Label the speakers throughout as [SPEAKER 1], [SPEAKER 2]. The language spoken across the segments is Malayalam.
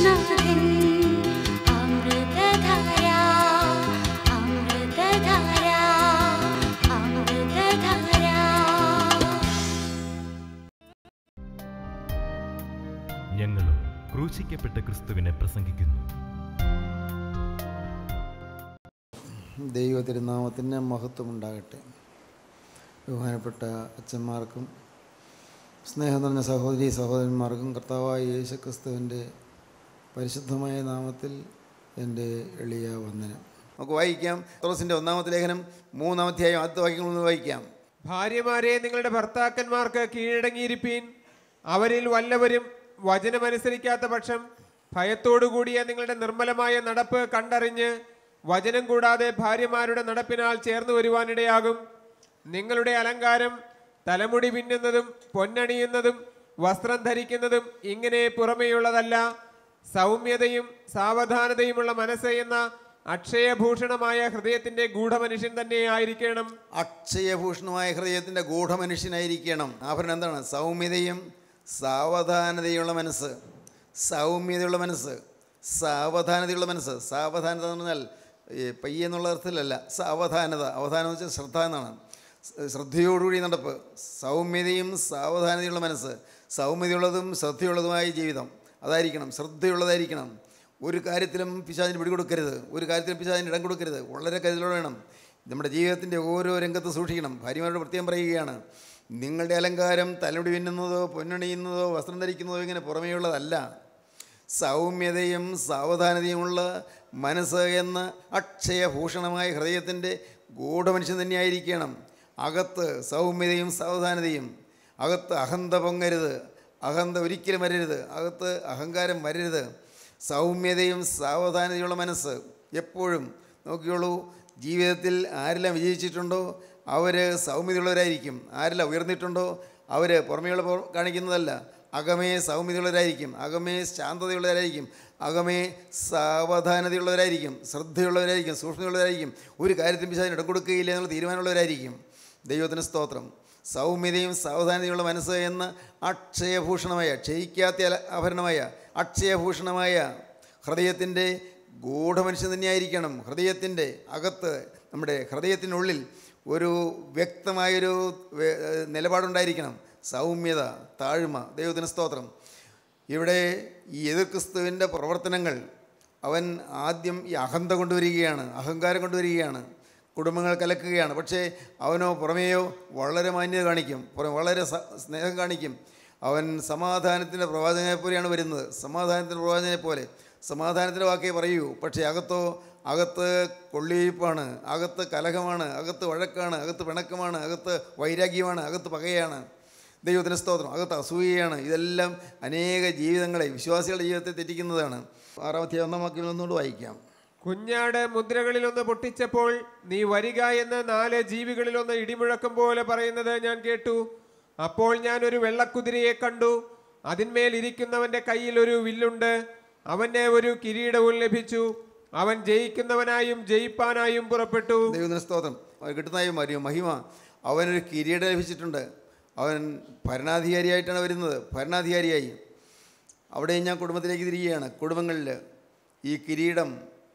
[SPEAKER 1] യേശുനാഥൻ അമൃതധാര അമൃതധാര അമൃതധാര
[SPEAKER 2] ഞങ്ങളും ക്രൂശിക്കപ്പെട്ട ക്രിസ്തുവിനെ പ്രസംഗിക്കുന്നു
[SPEAKER 3] ദൈവ തിരുനാമത്തിന് മഹത്വമുണ്ടാകട്ടെ ബഹുമാനപ്പെട്ട അച്ഛന്മാർക്കും സ്നേഹം നിറഞ്ഞ സഹോദരി സഹോദരന്മാർക്കും കർത്താവായ യേശു ക്രിസ്തുവിൻ്റെ പരിശുദ്ധമായ നാമത്തിൽ എൻ്റെ എളിയ വന്ദനം നമുക്ക് വായിക്കാം തോറസിൻ്റെ ഒന്നാമത്തെ ലേഖനം മൂന്നാമധ്യായം ആദ്യത്തെ വാക്യങ്ങൾ ഒന്ന് വായിക്കാം
[SPEAKER 4] ഭാര്യമാരെ നിങ്ങളുടെ ഭർത്താക്കന്മാർക്ക് കീഴടങ്ങിയിരിപ്പീൻ അവരിൽ വല്ലവരും വചനമനുസരിക്കാത്ത പക്ഷം ഭയത്തോടുകൂടിയ നിങ്ങളുടെ നിർമ്മലമായ നടപ്പ് കണ്ടറിഞ്ഞ് വചനം കൂടാതെ ഭാര്യമാരുടെ നടപ്പിനാൽ ചേർന്ന് വരുവാനിടയാകും നിങ്ങളുടെ അലങ്കാരം തലമുടി പിന്നുന്നതും പൊന്നണിയുന്നതും വസ്ത്രം ധരിക്കുന്നതും ഇങ്ങനെ പുറമേയുള്ളതല്ല സൗമ്യതയും സാവധാനതയുമുള്ള മനസ്സ് എന്ന അക്ഷയഭൂഷണമായ ഹൃദയത്തിന്റെ ഗൂഢമനുഷ്യൻ തന്നെ ആയിരിക്കണം
[SPEAKER 3] അക്ഷയഭൂഷണമായ ഹൃദയത്തിൻ്റെ ഗൂഢമനുഷ്യനായിരിക്കണം ആഭരണം എന്താണ് സൗമ്യതയും സാവധാനതയുള്ള മനസ്സ് സൗമ്യതയുള്ള മനസ്സ് സാവധാനതയുള്ള മനസ്സ് സാവധാനത എന്ന് പറഞ്ഞാൽ ഈ പയ്യെ എന്നുള്ള അർത്ഥത്തിലല്ല സാവധാനത അവധാനം എന്ന് വെച്ചാൽ ശ്രദ്ധ എന്നാണ് സ് ശ്രദ്ധയോടുകൂടി നടപ്പ് സൗമ്യതയും സാവധാനതയുള്ള മനസ്സ് സൗമ്യതയുള്ളതും ശ്രദ്ധയുള്ളതുമായ ജീവിതം അതായിരിക്കണം ശ്രദ്ധയുള്ളതായിരിക്കണം ഒരു കാര്യത്തിലും പിശാചിന് പിടികൊടുക്കരുത് ഒരു കാര്യത്തിലും പിശാചിന് ഇടം കൊടുക്കരുത് വളരെ കരുതലോടെ വേണം നമ്മുടെ ജീവിതത്തിൻ്റെ ഓരോ രംഗത്ത് സൂക്ഷിക്കണം ഭാര്യമാരോട് പ്രത്യേകം പറയുകയാണ് നിങ്ങളുടെ അലങ്കാരം തലമുടി പിന്നുന്നതോ പൊന്നണിയുന്നതോ വസ്ത്രം ധരിക്കുന്നതോ ഇങ്ങനെ പുറമേയുള്ളതല്ല സൗമ്യതയും സാവധാനതയുമുള്ള മനസ്സ് എന്ന അക്ഷയഭൂഷണമായ ഹൃദയത്തിൻ്റെ ഗൂഢമനുഷ്യൻ തന്നെയായിരിക്കണം അകത്ത് സൗമ്യതയും സാവധാനതയും അകത്ത് അഹന്ത പൊങ്ങരുത് അഹന്ത ഒരിക്കലും വരരുത് അകത്ത് അഹങ്കാരം വരരുത് സൗമ്യതയും സാവധാനതയുള്ള മനസ്സ് എപ്പോഴും നോക്കിയോളൂ ജീവിതത്തിൽ ആരെല്ലാം വിജയിച്ചിട്ടുണ്ടോ അവർ സൗമ്യതയുള്ളവരായിരിക്കും ആരെല്ലാം ഉയർന്നിട്ടുണ്ടോ അവർ പുറമേയുള്ള പോ- കാണിക്കുന്നതല്ല അകമേ സൗമ്യതയുള്ളവരായിരിക്കും അകമേ ശാന്തതയുള്ളവരായിരിക്കും അകമേ സാവധാനതയുള്ളവരായിരിക്കും ശ്രദ്ധയുള്ളവരായിരിക്കും സൂക്ഷ്മതയുള്ളവരായിരിക്കും ഒരു കാര്യത്തിന് പിശാചിന് ഇടം കൊടുക്കുകയില്ല എന്നുള്ള തീരുമാനമുള്ളവരായിരിക്കും ദൈവത്തിന് സ്തോത്രം സൗമ്യതയും സാവധാനതയുള്ള മനസ്സ് എന്ന അക്ഷയഭൂഷണമായ ക്ഷയിക്കാത്ത അല- ആഭരണമായ അക്ഷയഭൂഷണമായ ഹൃദയത്തിൻ്റെ ഗൂഢമനുഷ്യൻ തന്നെയായിരിക്കണം ഹൃദയത്തിൻ്റെ അകത്ത് നമ്മുടെ ഹൃദയത്തിനുള്ളിൽ ഒരു വ്യക്തമായൊരു വേ- നിലപാടുണ്ടായിരിക്കണം സൗമ്യത താഴ്മ ദൈവത്തിന് സ്തോത്രം ഇവിടെ ഈ എതിർ ക്രിസ്തുവിൻ്റെ പ്രവർത്തനങ്ങൾ അവൻ ആദ്യം ഈ അഹന്ത കൊണ്ടുവരികയാണ് അഹങ്കാരം കൊണ്ടുവരികയാണ് കുടുംബങ്ങൾ കലക്കുകയാണ് പക്ഷേ അവനോ പുറമേയോ വളരെ മാന്യത കാണിക്കും പുറമെ വളരെ സ- സ്നേഹം കാണിക്കും അവൻ സമാധാനത്തിൻ്റെ പ്രവാചകനെ പോലെയാണ് വരുന്നത് സമാധാനത്തിൻ്റെ പ്രവാചകനെ പോലെ സമാധാനത്തിൻ്റെ വാക്കേ പറയൂ പക്ഷേ അകത്തോ അകത്ത് കൊള്ളിയിപ്പാണ് അകത്ത് കലഹമാണ് അകത്ത് വഴക്കാണ് അകത്ത് പിണക്കമാണ് അകത്ത് വൈരാഗ്യമാണ് അകത്ത് പകയാണ് ദൈവത്തിന് സ്തോത്രം അകത്ത് അസൂയയാണ് ഇതെല്ലാം അനേക ജീവിതങ്ങളെ വിശ്വാസികളുടെ ജീവിതത്തെ തെറ്റിക്കുന്നതാണ് ആറാമത്തെ ഒന്നാം വാക്യം ഒന്നുകൊണ്ട് വായിക്കാം
[SPEAKER 4] കുഞ്ഞാട് മുദ്രകളിലൊന്ന് പൊട്ടിച്ചപ്പോൾ നീ വരിക എന്ന് നാല് ജീവികളിലൊന്ന് ഇടിമുഴക്കം പോലെ പറയുന്നത് ഞാൻ കേട്ടു അപ്പോൾ ഞാൻ ഒരു വെള്ളക്കുതിരയെ കണ്ടു അതിന്മേൽ ഇരിക്കുന്നവന്റെ കയ്യിൽ ഒരു വില്ലുണ്ട് അവന് ഒരു കിരീടവും ലഭിച്ചു അവൻ ജയിക്കുന്നവനായും ജയിപ്പാനായും പുറപ്പെട്ടു
[SPEAKER 3] ദൈവത്തിന് സ്തോത്രം അവൻ കിട്ടുന്നതായി മറിയും മഹിമ അവനൊരു കിരീടം ലഭിച്ചിട്ടുണ്ട് അവൻ ഭരണാധികാരിയായിട്ടാണ് വരുന്നത് ഭരണാധികാരിയായി അവിടെ ഞാൻ കുടുംബത്തിലേക്ക് തിരികുകയാണ് കുടുംബങ്ങളിൽ ഈ കിരീടം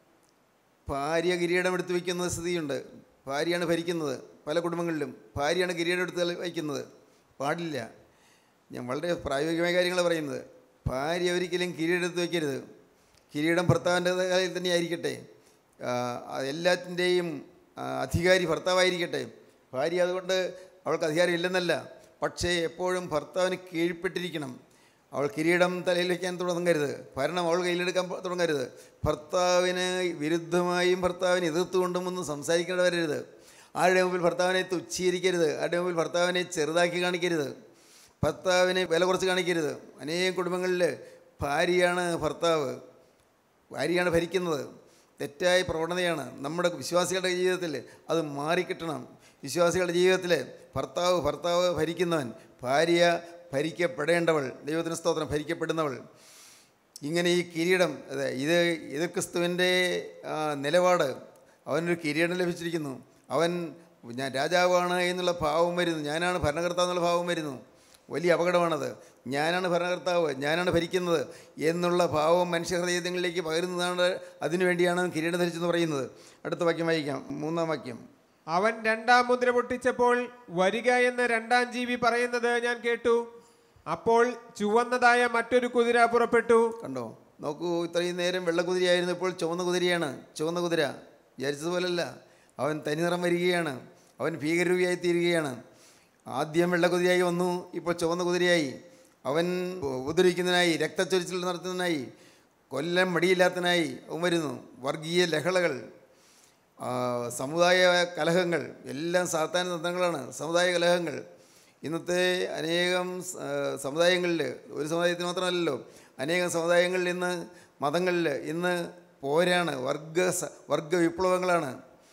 [SPEAKER 3] ഭാര്യ കിരീടം എടുത്ത് വയ്ക്കുന്ന സ്ഥിതിയുണ്ട് ഭാര്യയാണ് ഭരിക്കുന്നത് പല കുടുംബങ്ങളിലും ഭാര്യയാണ് കിരീടം എടുത്ത് വയ്ക്കുന്നത് പാടില്ല ഞാൻ വളരെ പ്രായോഗികമായ കാര്യങ്ങൾ പറയുന്നത് ഭാര്യ ഒരിക്കലും കിരീടം എടുത്ത് വയ്ക്കരുത് കിരീടം ഭർത്താവിൻ്റെ കയ്യിൽ തന്നെ ആയിരിക്കട്ടെ ആ, എല്ലാറ്റിൻ്റെയും ആ, അധികാരി ഭർത്താവായിരിക്കട്ടെ ഭാര്യ അതുകൊണ്ട് അവൾക്ക് അധികാരം ഇല്ലെന്നല്ല പക്ഷേ എപ്പോഴും ഭർത്താവിന് കീഴ്പ്പെട്ടിരിക്കണം അവൾ കിരീടം തലയിൽ വയ്ക്കാൻ തുടങ്ങരുത് ഭരണം അവൾ കയ്യിലെടുക്കാൻ പ- തുടങ്ങരുത് ഭർത്താവിന് വിരുദ്ധമായും ഭർത്താവിനെ എതിർത്തുകൊണ്ടും ഒന്നും സംസാരിക്കേണ്ടി വരരുത് ആരുടെ മുമ്പിൽ ഭർത്താവിനെ തുച്ഛീകരിക്കരുത് ആരുടെ മുമ്പിൽ ഭർത്താവിനെ ചെറുതാക്കി കാണിക്കരുത് ഭർത്താവിനെ വില കുറച്ച് കാണിക്കരുത് അനേകം കുടുംബങ്ങളിൽ ഭാര്യയാണ് ഭർത്താവ് ഭാര്യയാണ് ഭരിക്കുന്നത് തെറ്റായ പ്രവണതയാണ് നമ്മുടെ വിശ്വാസികളുടെ ജീവിതത്തിൽ അത് മാറിക്കിട്ടണം വിശ്വാസികളുടെ ജീവിതത്തിൽ ഭർത്താവ് ഭർത്താവ് ഭരിക്കുന്നവൻ ഭാര്യ ഭരിക്കപ്പെടേണ്ടവൾ ദൈവത്തിന് സ്തോത്രം ഭരിക്കപ്പെടുന്നവൾ ഇങ്ങനെ ഈ കിരീടം അതെ ഇത് ഇത് ക്രിസ്തുവിൻ്റെ ആ, നിലപാട് അവനൊരു കിരീടം ലഭിച്ചിരിക്കുന്നു അവൻ ഞാൻ രാജാവാണ് എന്നുള്ള ഭാവം വരുന്നു ഞാനാണ് ഭരണകർത്താവ് എന്നുള്ള ഭാവം വരുന്നു വലിയ അപകടമാണത് ഞാനാണ് ഭരണകർത്താവ് ഞാനാണ് ഭരിക്കുന്നത് എന്നുള്ള ഭാവം മനുഷ്യഹൃദയങ്ങളിലേക്ക് പകരുന്നതാണ് അതിനുവേണ്ടിയാണ് കിരീടം ധരിച്ചെന്ന് പറയുന്നത് അടുത്ത വാക്യം വായിക്കാം മൂന്നാം വാക്യം
[SPEAKER 4] അവൻ രണ്ടാം മുദ്ര പൊട്ടിച്ചപ്പോൾ വരിക എന്ന രണ്ടാം ജീവി പറയുന്നത് ഞാൻ കേട്ടു അപ്പോൾ ചുവന്നതായ മറ്റൊരു കുതിര പുറപ്പെട്ടു
[SPEAKER 3] കണ്ടോ നോക്കൂ ഇത്രയും നേരം വെള്ളക്കുതിരയായിരുന്നു ഇപ്പോൾ ചുവന്ന കുതിരയാണ് ചുവന്ന കുതിര വിചാരിച്ചതുപോലല്ല അവൻ തനിനിറം വരികയാണ് അവൻ ഭീകരരൂപിയായി തീരുകയാണ് ആദ്യം വെള്ളക്കുതിരയായി വന്നു ഇപ്പോൾ ചുവന്ന കുതിരയായി അവൻ ഉപദ്രവിക്കുന്നതിനായി രക്തച്ചൊരിച്ചിൽ നടത്തുന്നതിനായി കൊല്ലം മടിയില്ലാത്തതിനായി അവൻ വരുന്നു വർഗീയ ലഹളകൾ ആ, സമുദായ കലഹങ്ങൾ എല്ലാം സാത്താന തന്ത്രങ്ങളാണ് സമുദായ കലഹങ്ങൾ ഇന്നത്തെ അനേകം സ- സമുദായങ്ങളിൽ ഒരു സമുദായത്തിന് മാത്രമല്ലല്ലോ അനേകം സമുദായങ്ങളിൽ ഇന്ന് മതങ്ങളിൽ ഇന്ന് പോരാണ് വർഗ സ- വർഗ വിപ്ലവങ്ങളാണ്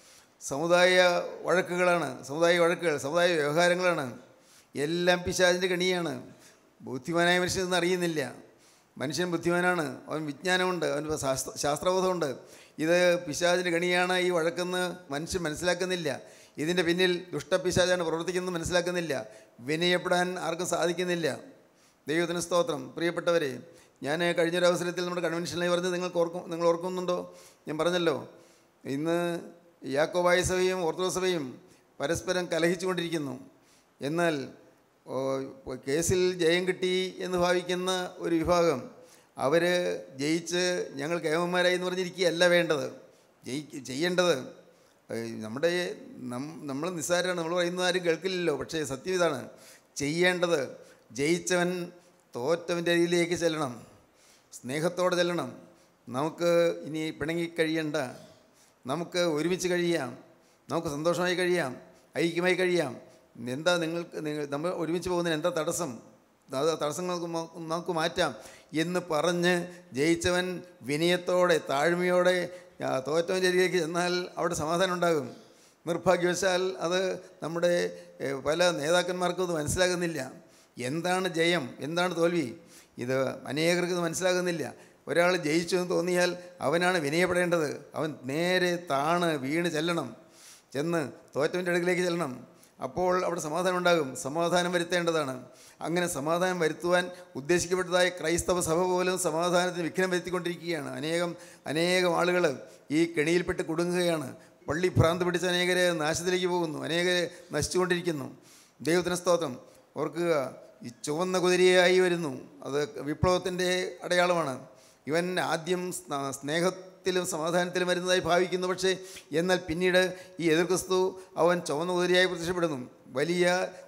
[SPEAKER 3] സമുദായ വഴക്കുകളാണ് സമുദായ വഴക്കുകൾ സമുദായ വ്യവഹാരങ്ങളാണ് എല്ലാം പിശാചിൻ്റെ കണിയാണ് ബുദ്ധിമാനായ മനുഷ്യൻ ഇതൊന്നും അറിയുന്നില്ല മനുഷ്യൻ ബുദ്ധിമാനാണ് അവൻ വിജ്ഞാനമുണ്ട് അവന് ശാസ്ത്ര ശാസ്ത്രബോധമുണ്ട് ഇത് പിശാചിൻ്റെ കണിയാണ് ഈ വഴക്കെന്ന് മനുഷ്യൻ മനസ്സിലാക്കുന്നില്ല ഇതിൻ്റെ പിന്നിൽ ദുഷ്ടപിശാചാണ് പ്രവർത്തിക്കുന്നത് മനസ്സിലാക്കുന്നില്ല വിനയപ്പെടാൻ ആർക്കും സാധിക്കുന്നില്ല ദൈവത്തിന് സ്തോത്രം പ്രിയപ്പെട്ടവരെ ഞാൻ കഴിഞ്ഞൊരു അവസരത്തിൽ നമ്മുടെ കൺവെൻഷനിലായി പറഞ്ഞ് നിങ്ങൾക്ക് ഓർക്കും നിങ്ങൾ ഓർക്കുന്നുണ്ടോ ഞാൻ പറഞ്ഞല്ലോ ഇന്ന് യാക്കോബായ സഭയും ഓർത്തഡോക്സ് സഭയും പരസ്പരം കലഹിച്ചുകൊണ്ടിരിക്കുന്നു എന്നാൽ ഓ, കേസിൽ ജയം കിട്ടി എന്ന് ഭാവിക്കുന്ന ഒരു വിഭാഗം അവർ ജയിച്ച് ഞങ്ങൾ കേമന്മാരായി എന്ന് പറഞ്ഞിരിക്കുകയല്ല വേണ്ടത് ജയി ചെയ്യേണ്ടത് ഏയ് നമ്മുടെ നം- നമ്മൾ നിസ്സാരമാണ് നമ്മൾ പറയുന്നത് ആരും കേൾക്കില്ലല്ലോ പക്ഷേ സത്യം ഇതാണ് ചെയ്യേണ്ടത് ജയിച്ചവൻ തോറ്റവൻ്റെ അരിയിലേക്ക് ചെല്ലണം സ്നേഹത്തോടെ ചെല്ലണം നമുക്ക് ഇനി പിണങ്ങി കഴിയണ്ട നമുക്ക് ഒരുമിച്ച് കഴിയാം നമുക്ക് സന്തോഷമായി കഴിയാം ഐക്യമായി കഴിയാം എന്താ നിങ്ങൾക്ക് നിങ്ങൾ നമ്മൾ ഒരുമിച്ച് പോകുന്നതിന് എന്താ തടസ്സം അത് തടസ്സങ്ങൾക്ക് മ- നമുക്ക് മാറ്റാം എന്ന് പറഞ്ഞ് ജയിച്ചവൻ വിനയത്തോടെ താഴ്മയോടെ ആ, തോറ്റവൻ്റെ അരികിലേക്ക് ചെന്നാൽ അവിടെ സമാധാനം ഉണ്ടാകും നിർഭാഗ്യവശാൽ അത് നമ്മുടെ ഏ, പല നേതാക്കന്മാർക്കും അത് മനസ്സിലാകുന്നില്ല എന്താണ് ജയം എന്താണ് തോൽവി ഇത് അനേകർക്ക് ഇത് മനസ്സിലാകുന്നില്ല ഒരാൾ ജയിച്ചു എന്ന് തോന്നിയാൽ അവനാണ് വിനയപ്പെടേണ്ടത് അവൻ നേരെ താണ് വീണ് ചെല്ലണം ചെന്ന് തോറ്റവൻ്റെ അടുക്കിലേക്ക് ചെല്ലണം അപ്പോൾ അവിടെ സമാധാനം ഉണ്ടാകും സമാധാനം വരുത്തേണ്ടതാണ് അങ്ങനെ സമാധാനം വരുത്തുവാൻ ഉദ്ദേശിക്കപ്പെട്ടതായ ക്രൈസ്തവ സഭ പോലും സമാധാനത്തിന് വിഘ്നം വരുത്തിക്കൊണ്ടിരിക്കുകയാണ് അനേകം അനേകം ആളുകൾ ഈ കെണിയിൽപ്പെട്ട് കുടുങ്ങുകയാണ് പള്ളി ഭ്രാന്ത് പിടിച്ച അനേകരെ നാശത്തിലേക്ക് പോകുന്നു അനേകരെ നശിച്ചുകൊണ്ടിരിക്കുന്നു ദൈവത്തിന് സ്തോത്രം ഓർക്കുക ഈ ചുവന്ന കുതിരയായി വരുന്നു അത് വിപ്ലവത്തിൻ്റെ അടയാളമാണ് ഇവൻ ആദ്യം സ്ന- സ്നേഹത്തിലും സമാധാനത്തിലും വരുന്നതായി ഭാവിക്കുന്നു പക്ഷേ എന്നാൽ പിന്നീട് ഈ എതിർ ക്രിസ്തു അവൻ ചുവന്ന കുതിരയായി പ്രത്യക്ഷപ്പെടുന്നു വലിയ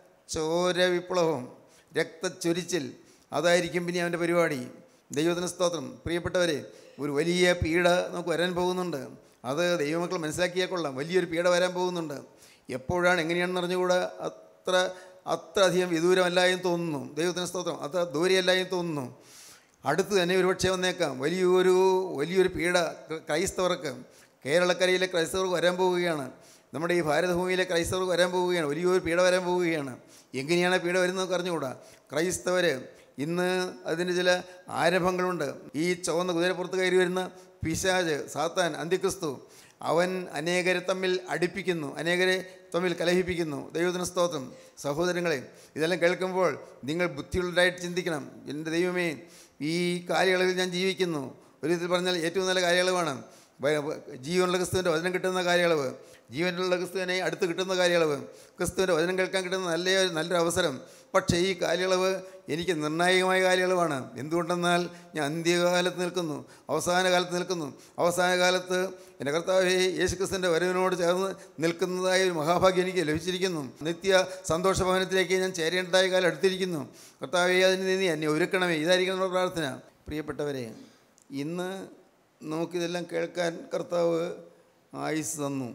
[SPEAKER 3] ചോര വിപ്ലവം രക്തച്ചൊരിച്ചിൽ അതായിരിക്കും പിന്നെ അവൻ്റെ പരിപാടി ദൈവത്തിന് സ്തോത്രം പ്രിയപ്പെട്ടവരെ ഒരു വലിയ പീഡ നമുക്ക് വരാൻ പോകുന്നുണ്ട് അത് ദൈവമക്കൾ മനസ്സിലാക്കിയാൽ കൊള്ളാം വലിയൊരു പീഡ വരാൻ പോകുന്നുണ്ട് എപ്പോഴാണ് എങ്ങനെയാണെന്ന് അറിഞ്ഞുകൂടാ അത്ര അത്ര അധികം വിദൂരമല്ല എന്ന് തോന്നുന്നു ദൈവത്തിന് സ്തോത്രം അത്ര ദൂരെയല്ല എന്ന് തോന്നുന്നു അടുത്ത് തന്നെ ഒരുപക്ഷെ വന്നേക്കാം വലിയൊരു വലിയൊരു പീഡ ക്ര- ക്രൈസ്തവർക്ക് കേരളക്കരയിലെ ക്രൈസ്തവർക്ക് വരാൻ പോവുകയാണ് നമ്മുടെ ഈ ഭാരതഭൂമിയിലെ ക്രൈസ്തവർക്ക് വരാൻ പോവുകയാണ് വലിയൊരു പീഡ വരാൻ പോവുകയാണ് എങ്ങനെയാണ് ആ പീഡ വരുന്നത് അറിഞ്ഞുകൂടാ ക്രൈസ്തവർ ഇന്ന് അതിന് ചില ആരംഭങ്ങളുണ്ട് ഈ ചുവന്ന കുതിരപ്പുറത്ത് കയറി വരുന്ന പിശാജ് സാത്താൻ അന്ത്യക്രിസ്തു അവൻ അനേകരെ തമ്മിൽ അടുപ്പിക്കുന്നു അനേകരെ തമ്മിൽ കലഹിപ്പിക്കുന്നു ദൈവത്തിന് സ്തോത്രം സഹോദരങ്ങളെ ഇതെല്ലാം കേൾക്കുമ്പോൾ നിങ്ങൾ ബുദ്ധിയുള്ളതായിട്ട് ചിന്തിക്കണം എൻ്റെ ദൈവമേ ഈ കാലയളവിൽ ഞാൻ ജീവിക്കുന്നു ഒരു വിധത്തിൽ പറഞ്ഞാൽ ഏറ്റവും നല്ല കാലയളവാണ് വ- വ- ജീവനുള്ള ക്രിസ്തുവിൻ്റെ വചനം കിട്ടുന്ന കാലയളവ് ജീവനുള്ള ക്രിസ്തുവിനെ അടുത്ത് കിട്ടുന്ന കാലയളവ് ക്രിസ്തുവിൻ്റെ വചനം കേൾക്കാൻ കിട്ടുന്ന നല്ല നല്ലൊരു അവസരം പക്ഷേ ഈ കാലയളവ് എനിക്ക് നിർണായകമായ കാലയളവാണ് എന്തുകൊണ്ടെന്നാൽ ഞാൻ അന്ത്യകാലത്ത് നിൽക്കുന്നു അവസാന കാലത്ത് നിൽക്കുന്നു അവസാന കാലത്ത് എൻ്റെ കർത്താവെ യേശു ക്രിസ്തുവിൻ്റെ വരവിനോട് ചേർന്ന് നിൽക്കുന്നതായ ഒരു മഹാഭാഗ്യം എനിക്ക് ലഭിച്ചിരിക്കുന്നു നിത്യ സന്തോഷഭവനത്തിലേക്ക് ഞാൻ ചേരേണ്ടതായ കാലം അടുത്തിരിക്കുന്നു കർത്താവെ അതിന് നീ എന്നെ ഒരുക്കണമേ ഇതായിരിക്കും നമ്മുടെ പ്രാർത്ഥന പ്രിയപ്പെട്ടവരെ ഇന്ന് നമുക്കിതെല്ലാം കേൾക്കാൻ കർത്താവ് ആയുസ് തന്നു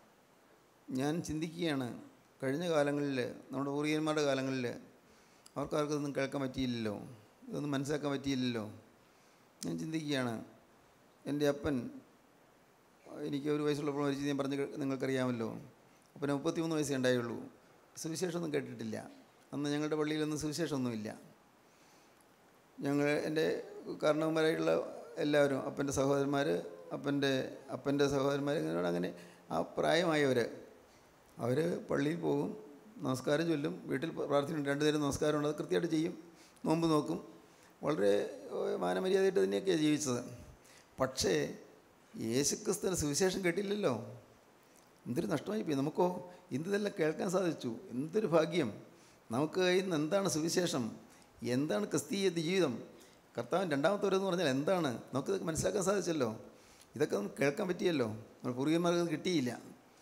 [SPEAKER 3] ഞാൻ ചിന്തിക്കുകയാണ് കഴിഞ്ഞ കാലങ്ങളിൽ നമ്മുടെ പൂർവികന്മാരുടെ കാലങ്ങളിൽ അവർക്കാർക്കും ഇതൊന്നും കേൾക്കാൻ പറ്റിയില്ലല്ലോ ഇതൊന്നും മനസ്സിലാക്കാൻ പറ്റിയില്ലല്ലോ ഞാൻ ചിന്തിക്കുകയാണ് എൻ്റെ അപ്പൻ എനിക്ക് ഒരു വയസ്സുള്ളപ്പോൾ മരിച്ചു ഞാൻ പറഞ്ഞ് കേ- നിങ്ങൾക്കറിയാമല്ലോ അപ്പന് മുപ്പത്തിമൂന്ന് വയസ്സേ ഉണ്ടായുള്ളൂ സുവിശേഷമൊന്നും കേട്ടിട്ടില്ല അന്ന് ഞങ്ങളുടെ പള്ളിയിലൊന്നും സുവിശേഷമൊന്നുമില്ല ഞങ്ങൾ എൻ്റെ കാരണവന്മാരായിട്ടുള്ള എല്ലാവരും അപ്പൻ്റെ സഹോദരന്മാർ അപ്പൻ്റെ അപ്പൻ്റെ സഹോദരന്മാർ ഇങ്ങനെ അങ്ങനെ ആ പ്രായമായവർ അവർ പള്ളിയിൽ പോകും നമസ്കാരം ചൊല്ലും വീട്ടിൽ പ്രാർത്ഥന രണ്ട് നേരം നമസ്കാരമുണ്ട് അത് കൃത്യമായിട്ട് ചെയ്യും നോമ്പ് നോക്കും വളരെ ഏഹ്, മാനമര്യാദയായിട്ട് തന്നെയൊക്കെയാണ് ജീവിച്ചത് പക്ഷേ യേശുക്രിസ്തുവിന് സുവിശേഷം കേട്ടില്ലല്ലോ എന്തൊരു നഷ്ടമായി പോയി നമുക്കോ ഇതെല്ലാം കേൾക്കാൻ സാധിച്ചു എന്തൊരു ഭാഗ്യം നമുക്ക് ഇന്ന് എന്താണ് സുവിശേഷം എന്താണ് ക്രിസ്തീയ ജീവിതം കർത്താവൻ രണ്ടാമത്തെ വരെന്ന് പറഞ്ഞാൽ എന്താണ് നമുക്കിത് മനസ്സിലാക്കാൻ സാധിച്ചല്ലോ ഇതൊക്കെ നമുക്ക് കേൾക്കാൻ പറ്റിയല്ലോ നമ്മൾ പൂർവികന്മാർക്ക് ഇത് കിട്ടിയില്ല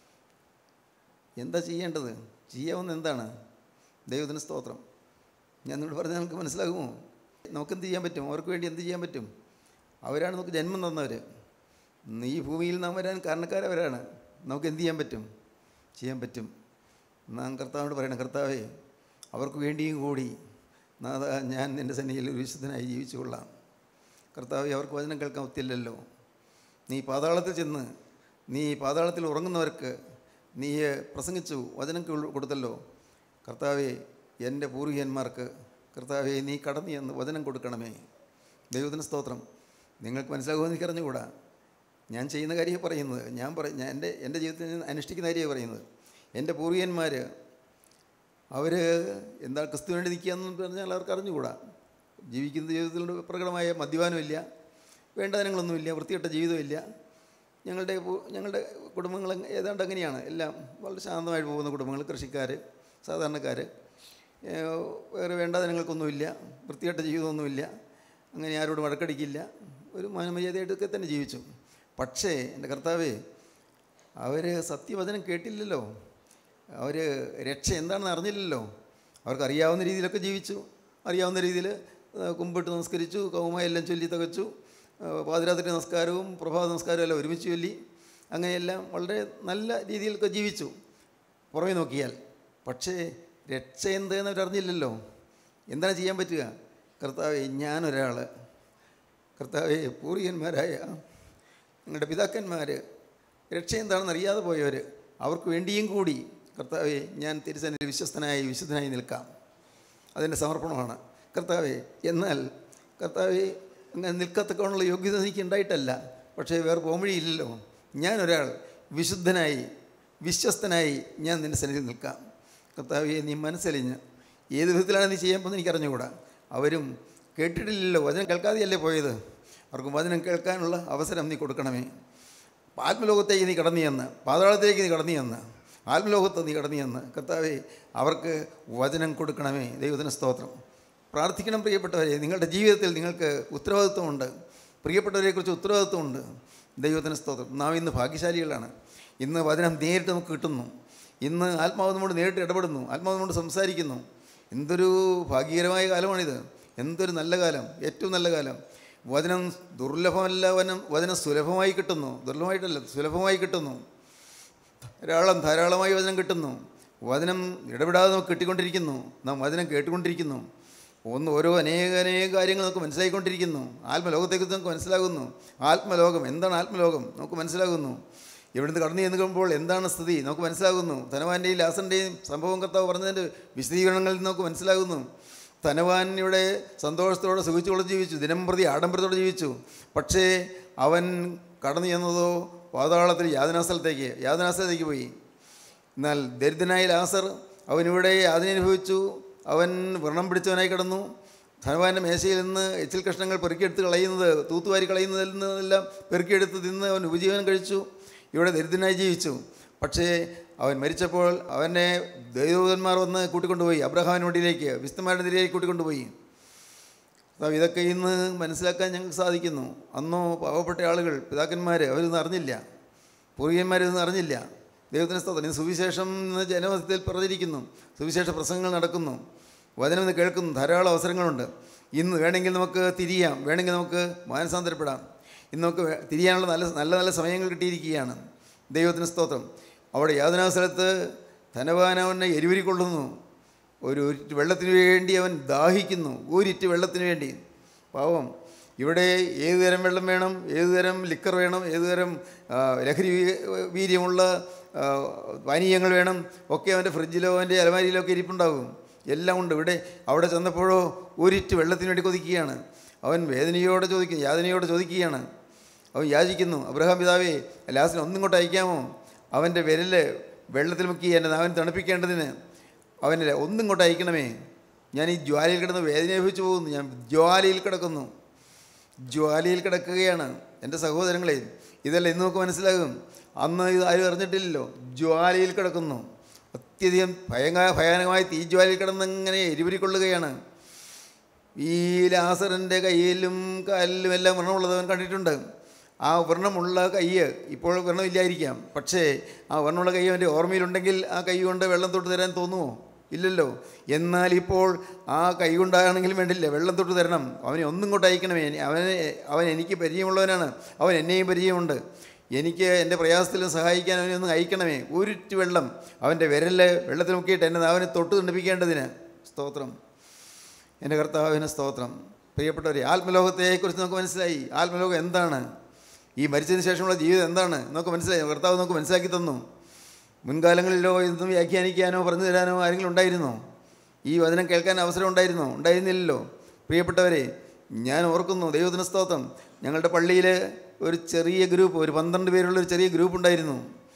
[SPEAKER 3] എന്താ ചെയ്യേണ്ടത് ചെയ്യാവുന്ന എന്താണ് ദൈവത്തിന് സ്തോത്രം ഞാൻ നിങ്ങളോട് പറഞ്ഞാൽ നമുക്ക് മനസ്സിലാകുമോ നമുക്കെന്ത് ചെയ്യാൻ പറ്റും അവർക്ക് വേണ്ടി എന്ത് ചെയ്യാൻ പറ്റും അവരാണ് നമുക്ക് ജന്മം തന്നവർ ഈ ഭൂമിയിൽ നാം വരാൻ കാരണക്കാരവരാണ് നമുക്ക് എന്ത് ചെയ്യാൻ പറ്റും ചെയ്യാൻ പറ്റും നാം കർത്താവിനോട് പറയണം കർത്താവേ അവർക്ക് വേണ്ടിയും കൂടി നാഥ ഞാൻ നിൻ്റെ സന്നിധിയിൽ ഒരു വിശുദ്ധനായി ജീവിച്ചു കൊള്ളാം കർത്താവെ അവർക്ക് വചനം കേൾക്കാൻ ഒത്തില്ലല്ലോ നീ പാതാളത്തിൽ ചെന്ന് നീ പാതാളത്തിൽ ഉറങ്ങുന്നവർക്ക് നീ പ്രസംഗിച്ചു വചനം കൊ- കൊടുത്തല്ലോ കർത്താവെ എൻ്റെ പൂർവികന്മാർക്ക് കർത്താവെ നീ കടന്നു എന്ന് വചനം കൊടുക്കണമേ ദൈവത്തിന് സ്തോത്രം നിങ്ങൾക്ക് മനസ്സിലാകുമെന്ന് എനിക്ക് അറിഞ്ഞുകൂടാ ഞാൻ ചെയ്യുന്ന കാര്യമാണ് പറയുന്നത് ഞാൻ പറ ഞാൻ എൻ്റെ എൻ്റെ ജീവിതത്തിൽ ഞാൻ അനുഷ്ഠിക്കുന്ന കാര്യമാണ് പറയുന്നത് എൻ്റെ പൂർവികന്മാർ അവർ എന്താ ക്രിസ്തു വേണ്ടി നിൽക്കുകയെന്ന് പറഞ്ഞാൽ അവർക്ക് അറിഞ്ഞുകൂടാ ജീവിക്കുന്ന ജീവിതത്തിൽ പ്രകടമായ മദ്യപാനമില്ല വേണ്ടാതനങ്ങളൊന്നുമില്ല വൃത്തികെട്ട ജീവിതമില്ല ഞങ്ങളുടെ പു- ഞങ്ങളുടെ കുടുംബങ്ങൾ അങ്ങ് ഏതാണ്ട് അങ്ങനെയാണ് എല്ലാം വളരെ ശാന്തമായിട്ട് പോകുന്ന കുടുംബങ്ങൾ കൃഷിക്കാർ സാധാരണക്കാർ ഏഹ് വേറെ വേണ്ടാതനങ്ങൾക്കൊന്നുമില്ല വൃത്തികെട്ട ജീവിതമൊന്നുമില്ല അങ്ങനെ ആരോടും വഴക്കടിക്കില്ല ഒരു മാനമര്യാദയായിട്ടൊക്കെ തന്നെ ജീവിച്ചു പക്ഷേ എൻ്റെ കർത്താവേ അവർ സത്യവചനം കേട്ടില്ലല്ലോ അവർ രക്ഷ എന്താണെന്ന് അറിഞ്ഞില്ലല്ലോ അവർക്ക് അറിയാവുന്ന രീതിയിലൊക്കെ ജീവിച്ചു അറിയാവുന്ന രീതിയിൽ കുമ്പിട്ട് നമസ്കരിച്ചു കൗമയെല്ലാം ചൊല്ലി തികച്ചു ആ, പാതിരാത്രി നമസ്കാരവും പ്രഭാത നമസ്കാരവും എല്ലാം ഒരുമിച്ച് ചൊല്ലി അങ്ങനെയെല്ലാം വളരെ നല്ല രീതിയിലൊക്കെ ജീവിച്ചു പുറമെ നോക്കിയാൽ പക്ഷേ രക്ഷ എന്തെന്ന് അവരറിഞ്ഞില്ലല്ലോ എന്താണ് ചെയ്യാൻ പറ്റുക കർത്താവെ ഞാനൊരാൾ കർത്താവെ പൂർവികന്മാരായ ഞങ്ങളുടെ പിതാക്കന്മാർ രക്ഷ എന്താണെന്ന് അറിയാതെ പോയവർ അവർക്ക് വേണ്ടിയും കൂടി കർത്താവെ ഞാൻ തിരുസന്നിധി വിശ്വസ്തനായി വിശുദ്ധനായി നിൽക്കാം അതിൻ്റെ സമർപ്പണമാണ് കർത്താവെ എന്നാൽ കർത്താവെ അങ്ങനെ നിൽക്കത്തക്കോണുള്ള യോഗ്യത എനിക്ക് ഉണ്ടായിട്ടല്ല പക്ഷേ വേറെ പോംവഴിയില്ലല്ലോ ഞാനൊരാൾ വിശുദ്ധനായി വിശ്വസ്തനായി ഞാൻ നിൻ്റെ സന്നിധിയിൽ നിൽക്കാം കർത്താവെ നീ മനസ്സലിഞ്ഞ് ഏത് വിധത്തിലാണ് നീ ചെയ്യാൻ പോകുന്നത് എനിക്ക് അറിഞ്ഞുകൂടാ അവരും കേട്ടിട്ടില്ലല്ലോ വചനം കേൾക്കാതെയല്ലേ പോയത് അവർക്ക് വചനം കേൾക്കാനുള്ള അവസരം നീ കൊടുക്കണമേ ആത്മലോകത്തേക്ക് നീ കടന്നു ചെന്ന് പാതാളത്തിലേക്ക് നീ കടന്നു ചെന്ന് ആത്മലോകത്ത് നീ കടന്നു ചെന്ന് കർത്താവെ അവർക്ക് വചനം കൊടുക്കണമേ ദൈവത്തിന് സ്തോത്രം പ്രാർത്ഥിക്കണം പ്രിയപ്പെട്ടവരെ നിങ്ങളുടെ ജീവിതത്തിൽ നിങ്ങൾക്ക് ഉത്തരവാദിത്വമുണ്ട് പ്രിയപ്പെട്ടവരെക്കുറിച്ച് ഉത്തരവാദിത്വമുണ്ട് ദൈവത്തിന് സ്തോത്രം നാം ഇന്ന് ഭാഗ്യശാലികളാണ് ഇന്ന് വചനം നേരിട്ട് നമുക്ക് കിട്ടുന്നു ഇന്ന് ആത്മാവ് നമ്മോട് നേരിട്ട് ഇടപെടുന്നു ആത്മാവ് നമ്മോട് സംസാരിക്കുന്നു എന്തൊരു ഭാഗ്യകരമായ കാലമാണിത് എന്തൊരു നല്ല കാലം ഏറ്റവും നല്ല കാലം വചനം ദുർലഭമല്ല വനം വചനം സുലഭമായി കിട്ടുന്നു ദുർലഭമായിട്ടല്ല സുലഭമായി കിട്ടുന്നു ധാരാളം ധാരാളമായി വചനം കിട്ടുന്നു വചനം ഇടപെടാതെ നമുക്ക് കിട്ടിക്കൊണ്ടിരിക്കുന്നു നാം വചനം കേട്ടുകൊണ്ടിരിക്കുന്നു ഒന്ന് ഓരോ അനേക അനേക കാര്യങ്ങൾ നമുക്ക് മനസ്സിലായിക്കൊണ്ടിരിക്കുന്നു ആത്മലോകത്തെക്കുറിച്ച് നമുക്ക് മനസ്സിലാകുന്നു ആത്മലോകം എന്താണ് ആത്മലോകം നമുക്ക് മനസ്സിലാകുന്നു ഇവിടുന്ന് കടന്നു ചെന്നുമ്പോൾ എന്താണ് സ്ഥിതി നമുക്ക് മനസ്സിലാകുന്നു ധനവാൻ്റെയും ലാസൻ്റെയും സംഭവം കർത്താവ് പറഞ്ഞതിൻ്റെ വിശദീകരണങ്ങളിൽ നിന്ന് നമുക്ക് മനസ്സിലാകുന്നു ധനവാൻ ഇവിടെ സന്തോഷത്തോടെ സുഖിച്ചോടെ ജീവിച്ചു ദിനം പ്രതി ആഡംബരത്തോടെ ജീവിച്ചു പക്ഷേ അവൻ കടന്നു ചെന്നതോ പാതാളത്തിൽ യാതനാസ്ഥലത്തേക്ക് യാതനാസ്ഥലത്തേക്ക് പോയി എന്നാൽ ദരിദ്രനായ ലാസർ അവനിവിടെ യാതന അനുഭവിച്ചു അവൻ വ്രണം പിടിച്ചവനായി കിടന്നു ധനവാൻ്റെ മേശയിൽ നിന്ന് എച്ചിൽ കഷ്ണങ്ങൾ പെറുക്കിയെടുത്ത് കളയുന്നത് തൂത്തുവാരി കളയുന്നതിൽ നിന്നെല്ലാം പെറുക്കിയെടുത്ത് തിന്ന് അവൻ ഉപജീവനം കഴിച്ചു ഇവിടെ ദരിദ്രനായി ജീവിച്ചു പക്ഷേ അവൻ മരിച്ചപ്പോൾ അവനെ ദൈവദൂതന്മാർ വന്ന് കൂട്ടിക്കൊണ്ടുപോയി അബ്രഹാമിന് വണ്ടിയിലേക്ക് വിസ്തമാരുടെ നിരയിലേക്ക് കൂട്ടിക്കൊണ്ടുപോയി അപ്പോൾ ഇതൊക്കെ ഇന്ന് മനസ്സിലാക്കാൻ ഞങ്ങൾക്ക് സാധിക്കുന്നു അന്നോ പാവപ്പെട്ട ആളുകൾ പിതാക്കന്മാർ അവരൊന്നും അറിഞ്ഞില്ല പൂർവികന്മാരൊന്നും അറിഞ്ഞില്ല ദൈവത്തിന് സ്തോത്രം ഇന്ന് സുവിശേഷം ഇന്ന് ജനമതത്തിൽ പ്രചരിക്കുന്നു സുവിശേഷ പ്രസംഗങ്ങൾ നടക്കുന്നു വചനം ഇന്ന് കേൾക്കുന്നു ധാരാളം അവസരങ്ങളുണ്ട് ഇന്ന് വേണമെങ്കിൽ നമുക്ക് തിരിയാം വേണമെങ്കിൽ നമുക്ക് മാനസാന്തരപ്പെടാം ഇന്ന് നമുക്ക് വേ- തിരിയാനുള്ള നല്ല നല്ല നല്ല സമയങ്ങൾ കിട്ടിയിരിക്കുകയാണ് ദൈവത്തിന് സ്തോത്രം അവിടെ യാതനാ സ്ഥലത്ത് ധനവാനവനെ എരിവരി കൊള്ളുന്നു ഒരു ഒരിറ്റ് വെള്ളത്തിന് വേണ്ടി അവൻ ദാഹിക്കുന്നു ഒരിറ്റ് വെള്ളത്തിന് വേണ്ടി പാവം ഇവിടെ ഏത് തരം വെള്ളം വേണം ഏത് തരം ലിക്കർ വേണം ഏത് തരം ആ, ലഹരി വീ- വീര്യമുള്ള ആ, പാനീയങ്ങൾ വേണം ഒക്കെ അവൻ്റെ ഫ്രിഡ്ജിലോ അവൻ്റെ അലമാരിയിലോ ഒക്കെ ഇരിപ്പുണ്ടാകും എല്ലാം ഉണ്ട് ഇവിടെ അവിടെ ചെന്നപ്പോഴോ ഒരിറ്റ് വെള്ളത്തിന് വേണ്ടി കൊതിക്കുകയാണ് അവൻ വേദനയോടെ ചോദിക്കും യാതനയോടെ ചോദിക്കുകയാണ് അവൻ യാചിക്കുന്നു അബ്രഹാം പിതാവേ ലാസിനെ ഒന്നും ഇങ്ങോട്ട് അയക്കാമോ അവൻ്റെ വിരല് വെള്ളത്തിൽ മുക്കി എൻ്റെ നാവിന് തണുപ്പിക്കേണ്ടതിന് അവനെ ഒന്നും ഇങ്ങോട്ട് അയക്കണമേ ഞാൻ ഈ ജ്വാലയിൽ കിടന്ന് വേദന അനുഭവിച്ചു പോകുന്നു ഞാൻ ജ്വാലയിൽ കിടക്കുന്നു ജ്വാലയിൽ കിടക്കുകയാണ് എൻ്റെ സഹോദരങ്ങളെ ഇതെല്ലാം ഇന്ന് നമുക്ക് മനസ്സിലാകും അന്ന് ഇത് ആരും അറിഞ്ഞിട്ടില്ലല്ലോ ജ്വാലയിൽ കിടക്കുന്നു അത്യധികം ഭയങ്കര ഭയാനകമായി തീജ്വാലയിൽ കിടന്ന് ഇങ്ങനെ എരിപുരിക്കൊള്ളുകയാണ് ഈ ലാസറിൻ്റെ കയ്യിലും കാലിലും എല്ലാം വ്രണമുള്ളത് അവൻ കണ്ടിട്ടുണ്ട് ആ വ്രണമുള്ള കയ്യ് ഇപ്പോൾ വ്രണമില്ലായിരിക്കാം പക്ഷേ ആ വ്രണമുള്ള കൈ അവൻ്റെ ഓർമ്മയിലുണ്ടെങ്കിൽ ആ കൈ കൊണ്ട് വെള്ളം തൊട്ട് തരാൻ തോന്നുമോ ഇല്ലല്ലോ എന്നാൽ ഇപ്പോൾ ആ കൈ കൊണ്ടാണെങ്കിലും വേണ്ടില്ല വെള്ളം തൊട്ട് തരണം അവനെ ഒന്നും കൊണ്ട് അയക്കണമേ അവനെ അവൻ എനിക്ക് പരിചയമുള്ളവനാണ് അവൻ എന്നെയും പരിചയമുണ്ട് എനിക്ക് എൻ്റെ പ്രയാസത്തിലും സഹായിക്കാൻ അവനെ ഒന്ന് അയക്കണമേ ഒരു വെള്ളം അവൻ്റെ വിരലിൽ വെള്ളത്തിൽ മുക്കിയിട്ട് എന്നെ അവനെ തൊട്ട് തണ്ടിപ്പിക്കേണ്ടതിന് സ്തോത്രം എൻ്റെ കർത്താവിന് സ്തോത്രം പ്രിയപ്പെട്ടവരെ ആത്മലോകത്തെക്കുറിച്ച് നമുക്ക് മനസ്സിലായി ആത്മലോകം എന്താണ് ഈ മരിച്ചതിന് ശേഷമുള്ള ജീവിതം എന്താണ് നമുക്ക് മനസ്സിലായി കർത്താവ് നമുക്ക് മനസ്സിലാക്കി തന്നു മുൻകാലങ്ങളിലോ ഇതൊന്നും വ്യാഖ്യാനിക്കാനോ പറഞ്ഞു തരാനോ ആരെങ്കിലും ഉണ്ടായിരുന്നോ ഈ വചനം കേൾക്കാൻ അവസരം ഉണ്ടായിരുന്നോ ഉണ്ടായിരുന്നില്ലല്ലോ പ്രിയപ്പെട്ടവരെ ഞാൻ ഓർക്കുന്നു ദൈവത്തിന് സ്തോത്രം ഞങ്ങളുടെ പള്ളിയിൽ ഒരു ചെറിയ ഗ്രൂപ്പ് ഒരു പന്ത്രണ്ട് പേരുള്ള ഒരു ചെറിയ ഗ്രൂപ്പ് ഉണ്ടായിരുന്നു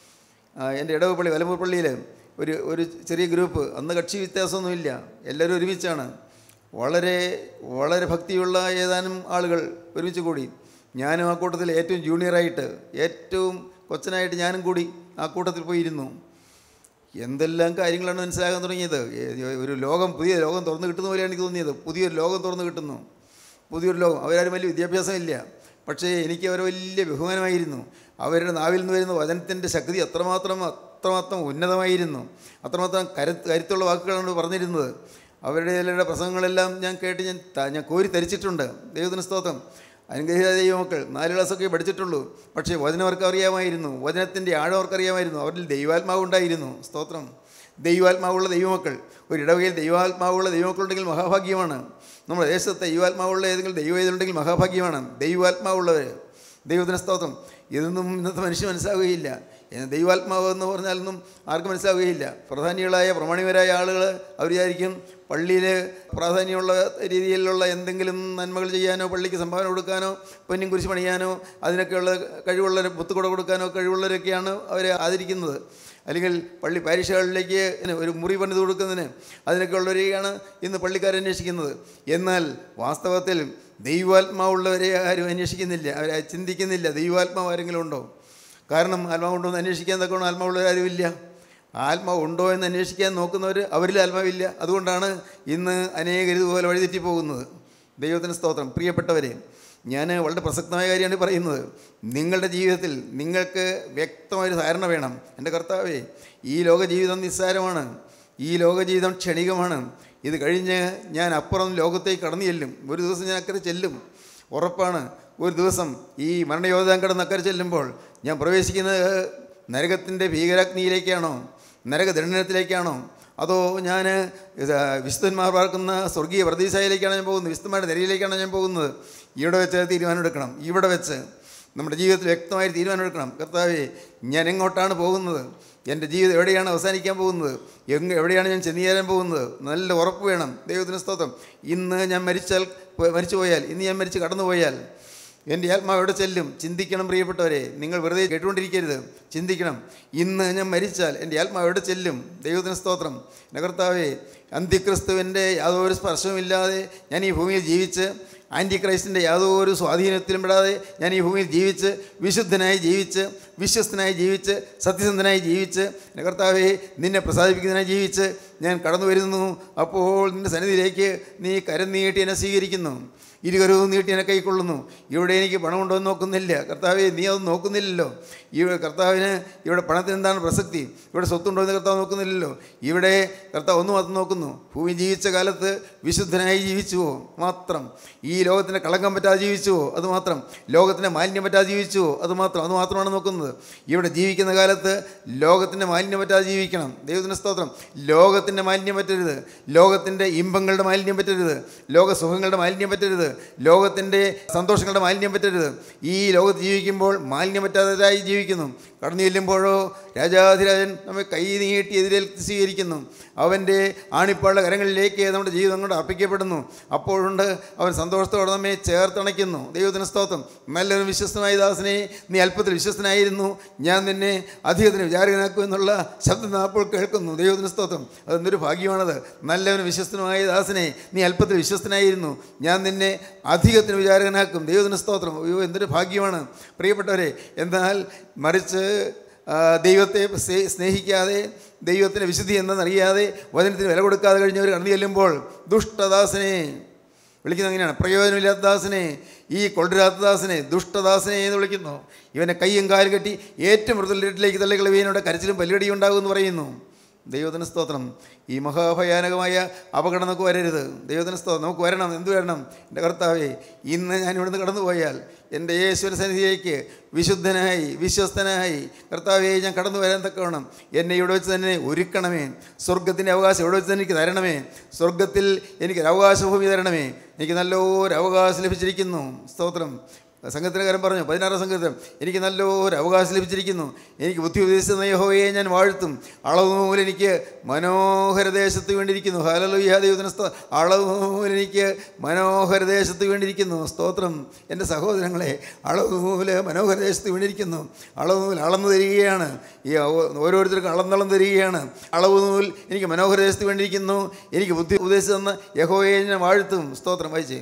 [SPEAKER 3] ആ, എൻ്റെ ഇടവ് പള്ളി വലമ്പൂർ പള്ളിയിൽ ഒരു ഒരു ചെറിയ ഗ്രൂപ്പ് അന്ന് കക്ഷി വ്യത്യാസമൊന്നുമില്ല എല്ലാവരും ഒരുമിച്ചാണ് വളരെ വളരെ ഭക്തിയുള്ള ഏതാനും ആളുകൾ ഒരുമിച്ച് കൂടി ഞാനും ആ കൂട്ടത്തിൽ ഏറ്റവും ജൂനിയറായിട്ട് ഏറ്റവും കൊച്ചനായിട്ട് ഞാനും കൂടി ആ കൂട്ടത്തിൽ പോയിരുന്നു എന്തെല്ലാം കാര്യങ്ങളാണ് മനസ്സിലാകാൻ തുടങ്ങിയത് ഏ- ഒരു ലോകം പുതിയ ലോകം തുറന്നു കിട്ടുന്ന പോലെയാണ് എനിക്ക് തോന്നിയത് പുതിയൊരു ലോകം തുറന്നു കിട്ടുന്നു പുതിയൊരു ലോകം അവരാരും വലിയ വിദ്യാഭ്യാസമില്ല പക്ഷേ എനിക്ക് അവർ വലിയ ബഹുമാനമായിരുന്നു അവരുടെ നാവിൽ നിന്ന് വരുന്ന വചനത്തിൻ്റെ ശക്തി അത്രമാത്രം അത്രമാത്രം ഉന്നതമായിരുന്നു അത്രമാത്രം കരു കരുത്തുള്ള വാക്കുകളാണ് പറഞ്ഞിരുന്നത് അവരുടെ ചിലരുടെ പ്രസംഗങ്ങളെല്ലാം ഞാൻ കേട്ട് ഞാൻ ത- ഞാൻ കോരി തരിച്ചിട്ടുണ്ട് ദൈവത്തിന് സ്തോത്രം അനുഗ്രഹീത ദൈവമക്കൾ നാല് ക്ലാസ്സൊക്കെ പഠിച്ചിട്ടുള്ളൂ പക്ഷേ വചനം അവർക്ക് അറിയാമായിരുന്നു വചനത്തിൻ്റെ ആഴം അവർക്ക് അറിയാമായിരുന്നു അവരിൽ ദൈവാത്മാവ് ഉണ്ടായിരുന്നു സ്തോത്രം ദൈവാത്മാവുള്ള ദൈവമക്കൾ ഒരു ഇടവകയിൽ ദൈവാത്മാവുള്ള ദൈവമക്കളുണ്ടെങ്കിൽ മഹാഭാഗ്യമാണ് നമ്മുടെ ദേശത്തെ ദൈവാത്മാവുള്ള ഏതെങ്കിലും ദൈവവേദനുണ്ടെങ്കിൽ മഹാഭാഗ്യമാണ് ദൈവാത്മാവുള്ളവർ ദൈവത്തിന് സ്തോത്രം ഇതൊന്നും ഇന്നത്തെ മനുഷ്യൻ മനസ്സിലാവുകയില്ല ഏ, ദൈവാത്മാവ് എന്ന് പറഞ്ഞാലൊന്നും ആർക്കും മനസ്സിലാവുകയില്ല പ്രധാനികളായ പ്രമാണികരായ ആളുകൾ അവർ വിചാരിക്കും പള്ളിയിൽ പ്രാധാന്യമുള്ള രീതിയിലുള്ള എന്തെങ്കിലും നന്മകൾ ചെയ്യാനോ പള്ളിക്ക് സംഭാവന കൊടുക്കാനോ പൊന്നും കുരിശ് പണിയാനോ അതിനൊക്കെയുള്ള കഴിവുള്ളവർ പുത്തുകുട കൊടുക്കാനോ കഴിവുള്ളവരൊക്കെയാണ് അവരെ ആദരിക്കുന്നത് അല്ലെങ്കിൽ പള്ളി പാരിഷകളിലേക്ക് ഒരു മുറി പണിത് കൊടുക്കുന്നതിന് അതിനൊക്കെ ഉള്ളവരെയാണ് ഇന്ന് പള്ളിക്കാർ അന്വേഷിക്കുന്നത് എന്നാൽ വാസ്തവത്തിൽ ദൈവാത്മാവുള്ളവരെ ആരും അന്വേഷിക്കുന്നില്ല അവരെ ചിന്തിക്കുന്നില്ല ദൈവാത്മാവ് ആരെങ്കിലും ഉണ്ടോ കാരണം ആത്മാവ് ഉണ്ടോ എന്ന് അന്വേഷിക്കാൻ തക്കോണം ആത്മാവുള്ളവർ ആരുമില്ല ആത്മാവ് ഉണ്ടോ എന്ന് അന്വേഷിക്കാൻ നോക്കുന്നവർ അവരിൽ ആത്മാവില്ല അതുകൊണ്ടാണ് ഇന്ന് അനേകർ ഇതുപോലെ വഴിതെറ്റി പോകുന്നത് ദൈവത്തിന് സ്തോത്രം പ്രിയപ്പെട്ടവരെ ഞാൻ വളരെ പ്രസക്തമായ കാര്യമാണ് ഈ പറയുന്നത് നിങ്ങളുടെ ജീവിതത്തിൽ നിങ്ങൾക്ക് വ്യക്തമായൊരു ധാരണ വേണം എൻ്റെ കർത്താവേ ഈ ലോക ജീവിതം നിസ്സാരമാണ് ഈ ലോക ജീവിതം ക്ഷണികമാണ് ഇത് കഴിഞ്ഞ് ഞാൻ അപ്പുറം ലോകത്തേക്ക് കടന്നു ചെല്ലും ഒരു ദിവസം ഞാൻ അക്കരെ ചെല്ലും ഉറപ്പാണ് ഒരു ദിവസം ഈ മരണയോദ്ധാൻ കടന്ന് അക്കരെ ചെല്ലുമ്പോൾ ഞാൻ പ്രവേശിക്കുന്നത് നരകത്തിൻ്റെ ഭീകരാഗ്നിയിലേക്കാണോ നരകദണ്ഡനത്തിലേക്കാണോ അതോ ഞാൻ വിശുദ്ധന്മാർ പാർക്കുന്ന സ്വർഗീയ പ്രതീക്ഷയിലേക്കാണ് ഞാൻ പോകുന്നത് വിശുദ്ധന്മാരുടെ നിരയിലേക്കാണ് ഞാൻ പോകുന്നത് ഇവിടെ വെച്ച് തീരുമാനമെടുക്കണം ഇവിടെ വെച്ച് നമ്മുടെ ജീവിതത്തിൽ വ്യക്തമായി തീരുമാനമെടുക്കണം കർത്താവേ ഞാൻ എങ്ങോട്ടാണ് പോകുന്നത് എൻ്റെ ജീവിതം എവിടെയാണ് അവസാനിക്കാൻ പോകുന്നത് എങ് എവിടെയാണ് ഞാൻ ചെന്ന് ചേരാൻ പോകുന്നത് നല്ല ഉറപ്പ് വേണം ദൈവത്തിന് സ്തോത്രം ഇന്ന് ഞാൻ മരിച്ചാൽ മരിച്ചു പോയാൽ ഇന്ന് ഞാൻ മരിച്ച് കടന്നു പോയാൽ എൻ്റെ ആത്മാവ് എവിടെ ചെല്ലും ചിന്തിക്കണം പ്രിയപ്പെട്ടവരെ നിങ്ങൾ വെറുതെ കേട്ടുകൊണ്ടിരിക്കരുത് ചിന്തിക്കണം ഇന്ന് ഞാൻ മരിച്ചാൽ എൻ്റെ ആത്മാവ് എവിടെ ചെല്ലും ദൈവത്തിന് സ്തോത്രം എൻ്റെ കർത്താവേ അന്ത്യക്രിസ്തുവിൻ്റെ യാതൊരു സ്പർശവുമില്ലാതെ ഞാൻ ഈ ഭൂമിയിൽ ജീവിച്ച് ആൻറ്റി ക്രൈസ്റ്റിൻ്റെ യാതൊരു സ്വാധീനത്തിലും പെടാതെ ഞാൻ ഈ ഭൂമിയിൽ ജീവിച്ച് വിശുദ്ധനായി ജീവിച്ച് വിശ്വസ്തനായി ജീവിച്ച് സത്യസന്ധനായി ജീവിച്ച് എൻ്റെ കർത്താവെ നിന്നെ പ്രസാദിപ്പിക്കുന്നതിനായി ജീവിച്ച് ഞാൻ കടന്നു വരുന്നു അപ്പോൾ നിൻ്റെ സന്നിധിയിലേക്ക് നീ കരം നീട്ടി എന്നെ സ്വീകരിക്കുന്നു ഇരുകരവും നീട്ടി എന്നെ കൈക്കൊള്ളുന്നു ഇവിടെ എനിക്ക് പണമുണ്ടോ എന്ന് നോക്കുന്നില്ല കർത്താവെ നീ അത് നോക്കുന്നില്ലല്ലോ ഇവിടെ കർത്താവിന് ഇവിടെ പണത്തിന് എന്താണ് പ്രസക്തി ഇവിടെ സ്വത്തുണ്ടോ എന്ന് കർത്താവ് നോക്കുന്നില്ലല്ലോ ഇവിടെ കർത്താവ് ഒന്ന് മാത്രം നോക്കുന്നു ഭൂമി ജീവിച്ച കാലത്ത് വിശുദ്ധനായി ജീവിച്ചുവോ മാത്രം ഈ ലോകത്തിൻ്റെ കളങ്കം പറ്റാതെ ജീവിച്ചുവോ അത് മാത്രം ലോകത്തിൻ്റെ മാലിന്യം പറ്റാതെ ജീവിച്ചുവോ അത് മാത്രം അത് മാത്രമാണ് നോക്കുന്നത് ഇവിടെ ജീവിക്കുന്ന കാലത്ത് ലോകത്തിൻ്റെ മാലിന്യം പറ്റാതെ ജീവിക്കണം ദൈവത്തിൻ്റെ സ്തോത്രം ലോകത്തിൻ്റെ മാലിന്യം പറ്റരുത് ലോകത്തിൻ്റെ ഇമ്പങ്ങളുടെ മാലിന്യം പറ്റരുത് ലോക സുഖങ്ങളുടെ മാലിന്യം പറ്റരുത് ലോകത്തിൻ്റെ സന്തോഷങ്ങളുടെ മാലിന്യം പറ്റരുത് ഈ ലോകത്ത് ജീവിക്കുമ്പോൾ മാലിന്യം പറ്റാത്തവരായി ജീവിക്കുന്നു കടന്നു ചെല്ലുമ്പോഴോ രാജാധിരാജൻ നമ്മെ കൈ നീട്ടി എതിരേൽക്ക് സ്വീകരിക്കുന്നു അവൻ്റെ ആണിപ്പാളുടെ കരങ്ങളിലേക്ക് നമ്മുടെ ജീവിതം കൊണ്ട് അർപ്പിക്കപ്പെടുന്നു അപ്പോഴുണ്ട് അവൻ സന്തോഷത്തോടെ നമ്മെ ചേർത്തണയ്ക്കുന്നു ദൈവത്തിന് സ്തോത്രം നല്ലൊരു വിശ്വസ്തനായ ദാസനെ നീ അല്പത്തിൽ വിശ്വസ്തനായിരുന്നു ഞാൻ നിന്നെ അധികത്തിന് വിചാരകനാക്കും എന്നുള്ള ശബ്ദം നാം അപ്പോൾ കേൾക്കുന്നു ദൈവത്തിന് സ്തോത്രം അതെന്തൊരു ഭാഗ്യമാണത് നല്ലവന് വിശ്വസ്തനുമായ ദാസനെ നീ അല്പത്തിൽ വിശ്വസ്തനായിരുന്നു ഞാൻ നിന്നെ അധികത്തിന് വിചാരകനാക്കും ദൈവത്തിന് സ്തോത്രം അയ്യോ എന്തൊരു ഭാഗ്യമാണ് പ്രിയപ്പെട്ടവരെ എന്നാൽ മറിച്ച് ആ, ദൈവത്തെ സ്നേ- സ്നേഹിക്കാതെ ദൈവത്തിൻ്റെ വിശുദ്ധി എന്തെന്നറിയാതെ വചനത്തിന് വില കൊടുക്കാതെ കഴിഞ്ഞവർ കടന്നു ചെല്ലുമ്പോൾ ദുഷ്ടദാസനെ വിളിക്കുന്നത് അങ്ങനെയാണ് പ്രയോജനമില്ലാത്ത ദാസനെ ഈ കൊണ്ടുവരാത്ത ദാസനെ ദുഷ്ടദാസനെ എന്ന് വിളിക്കുന്നു ഇവനെ കയ്യും കാലും കെട്ടി ഏറ്റവും മൃദുലിട്ടിലേക്ക് തള്ളിക്കളവീനോടെ കരച്ചിലും പല്ലുകടിയും ഉണ്ടാകുമെന്ന് പറയുന്നു ദൈവത്തിന് സ്തോത്രം ഈ മഹാഭയാനകമായ അപകടം നമുക്ക് വരരുത് ദൈവത്തിന് സ്തോത്രം നമുക്ക് വരണം എന്ത് വരണം എൻ്റെ കർത്താവേ ഇന്ന് ഞാൻ ഇവിടുന്ന് കടന്നു പോയാൽ എൻ്റെ യേശുവിൻ്റെ സന്നിധിയിലേക്ക് വിശുദ്ധനായി വിശ്വസ്തനായി കർത്താവെ ഞാൻ കടന്നു വരാൻ തക്കവണ്ണം എന്നെ ഇവിടെ വെച്ച് തന്നെ ഒരുക്കണമേ സ്വർഗത്തിൻ്റെ അവകാശം ഇവിടെ വെച്ച് തന്നെ എനിക്ക് തരണമേ സ്വർഗത്തിൽ എനിക്കൊരു അവകാശഭൂമി തരണമേ എനിക്ക് നല്ലൊരു അവകാശം ലഭിച്ചിരിക്കുന്നു സ്തോത്രം സംഘത്തിനകാരൻ പറഞ്ഞു പതിനാറാം സംഘത്തിൽ എനിക്ക് നല്ലൊരു അവകാശം ലഭിച്ചിരിക്കുന്നു എനിക്ക് ബുദ്ധി ഉപദേശിച്ച യഹോവയെ ഞാൻ വാഴ്ത്തും അളവ് മൂലം എനിക്ക് മനോഹര ദേശത്ത് വേണ്ടിയിരിക്കുന്നു ഹാലലുയ്യ ദൈവത്തിന് സ്തോ അളവ് മൂലം എനിക്ക് മനോഹര ദേശത്ത് വേണ്ടിയിരിക്കുന്നു സ്തോത്രം എൻ്റെ സഹോദരങ്ങളെ അളവ് മൂല മനോഹര ദേശത്ത് വേണ്ടിയിരിക്കുന്നു അളവ് നൂൽ അളന്നു തരികയാണ് ഈ അവ- ഓരോരുത്തർക്കും അളന്നളന്ന് തരികയാണ് അളവ് നൂൽ എനിക്ക് മനോഹര ദേശത്ത് വേണ്ടിയിരിക്കുന്നു എനിക്ക് ബുദ്ധി ഉപദേശിച്ചു തന്ന യഹോവയെ ഞാൻ വാഴ്ത്തും സ്തോത്രം വായിച്ചേ